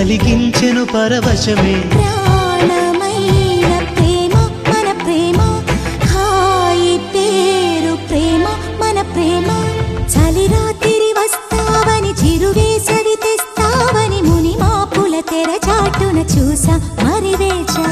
కలిగించెను పరవశమే ప్రాణమైన ప్రేమ మన ప్రేమ హాయి పేరు ప్రేమ మన ప్రేమ చలి రాత్రి వస్తావని చిరువేసవి తెస్తావని ముని మాపుల తెర చాటున చూసా మరి వేచా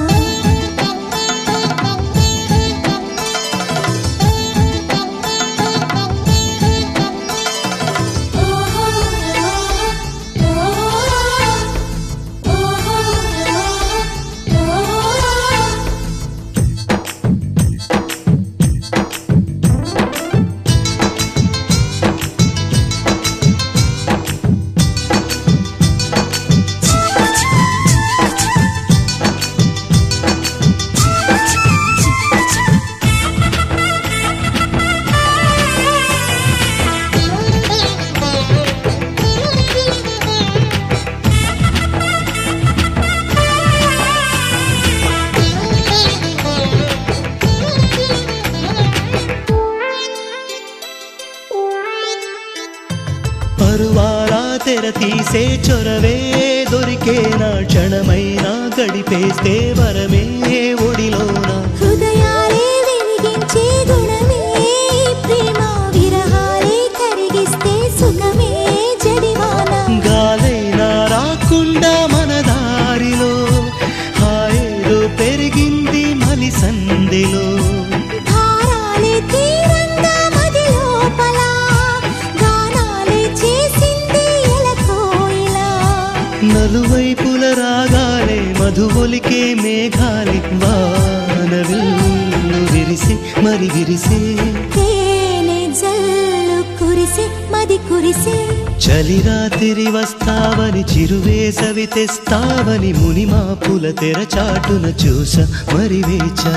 పరువారా తెర తీసే చొరవే దొరికేనా క్షణమైనా గడిపేస్తే వరమే ఒడిలోన హృదయాలే వెలిగించే గుణమే ప్రేమ విరహాలే కరిగిస్తే సుఖమే జడివాన గాలైనా రాకుండా మన దారిలో హాయేదో పెరిగింది మలి సందిలో భారాలే తీరంగా మది లోపల గానాలే చేసింది ఎలకోయిలా నలువైపుల రాగాలే మధువొలికే మేఘాలి వానవిల్లు విరిసి మరి విరిసే తేనె జల్లు కురిసే మది కురిసే చలి రాత్రి వస్తావని చిరువేసవి తెస్తావని మునిమాపుల తెర చాటున చూస మరి వేచా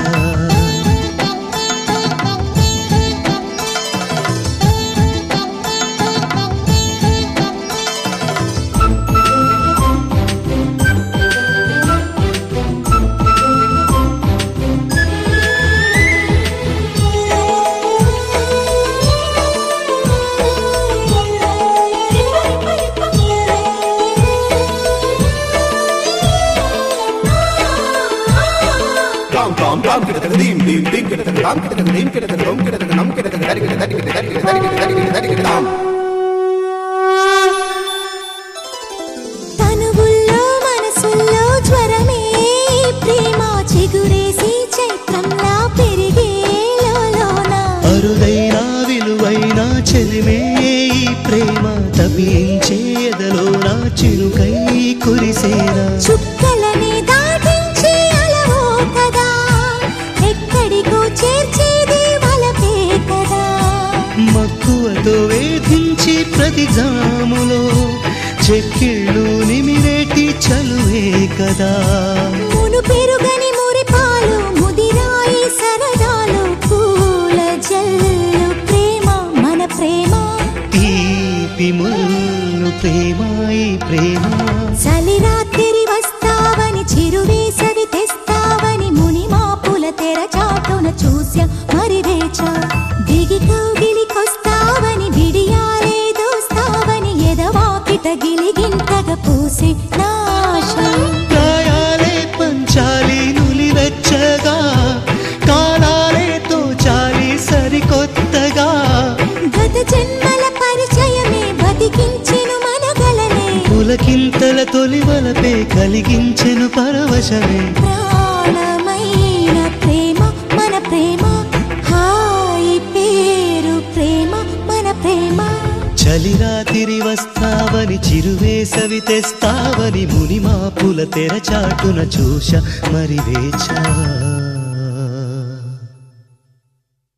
Dom dom dom kita taka dim dim dim kita taka dam kita taka dim kita taka dom kita taka nam kita taka dari kita dari kita dari kita dari kita dari kita dari kita dam తనువుల్లో మనసుల్లో జ్వరమే ప్రేమ చిగురేసి చైత్రంలా పెరిగే లోలోన అరుదైన విలువైన చెలిమే ఈ ప్రేమ తపించే ఎదలో నా చిరుకై కురిసేనా చుక్కలని దాటించి అలవో కదా ఎక్కడికో చేర్చేది వలపే కదా మక్కువతో వేధించి ప్రతి జాములో చెక్కిళ్ళు నిమిరేటి చలువే కదా మును పెరుగని మురిపాలు ముదిరాయి సరదాలు పూల జల్లు ప్రేమ మన ప్రేమ తీపి ముళ్ళు ప్రేమ ఈ ప్రేమ చలి రాత్రి వస్తావని చిరువేసవి తెస్తావని ముని మాపుల తెర చాటున చూసా మరి వేచా దిగి కౌగిలికొస్తావని విడియాలే దోస్తావని ఎదవాకిట గిలిగింతగ పూసే నాశ గాయాలే పంచాలి నులివెచ్చగా కాలాలే తోచాలి సరికొత్తగా గత జన్మల పరిచయమే బతికించెను మనగలనే పులకింతల తొలివలపే కలిగించెను పరవశమే ప్రాణమైన ప్రేమ మన ప్రేమ హాయి పేరు ప్రేమ మన ప్రేమ చలి రాత్రి వస్తావని చిరువేసవి తెస్తావని మునిమాపుల తెర చాటున చూశ మరి వేచా